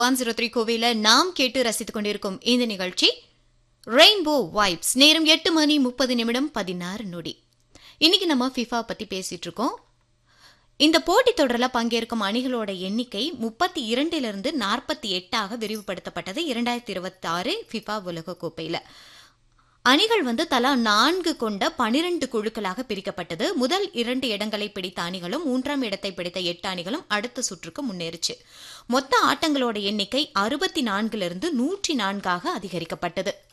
one zero three கோவில நாம் கேட்டு ரசித்துக் கொண்டிருக்கும் இந்த நிகழ்ச்சி ரெயின்போ வைப்ஸ் நேரம் எட்டு மணி முப்பது நிமிடம் பதினாறு நொடி இன்னைக்கு நம்ம ஃபிஃபா பத்தி பேசிட்டு இருக்கோம் இந்த போட்டித் தொடரில் பங்கேற்கும் அணிகளோட எண்ணிக்கை முப்பத்தி இரண்டிலிருந்து நாற்பத்தி எட்டாக விரிவுபடுத்தப்பட்டது இரண்டாயிரத்தி இருபத்தி ஆறு ஃபிஃபா உலகக்கோப்பையில் அணிகள் வந்து தலா நான்கு கொண்ட பனிரெண்டு குழுக்களாக பிரிக்கப்பட்டது முதல் இரண்டு இடங்களை பிடித்த அணிகளும் மூன்றாம் இடத்தை பிடித்த எட்டு அணிகளும் அடுத்த சுற்றுக்கு முன்னேறிச்சு மொத்த ஆட்டங்களோட எண்ணிக்கை அறுபத்தி நான்கிலிருந்து நூற்றி நான்காக அதிகரிக்கப்பட்டது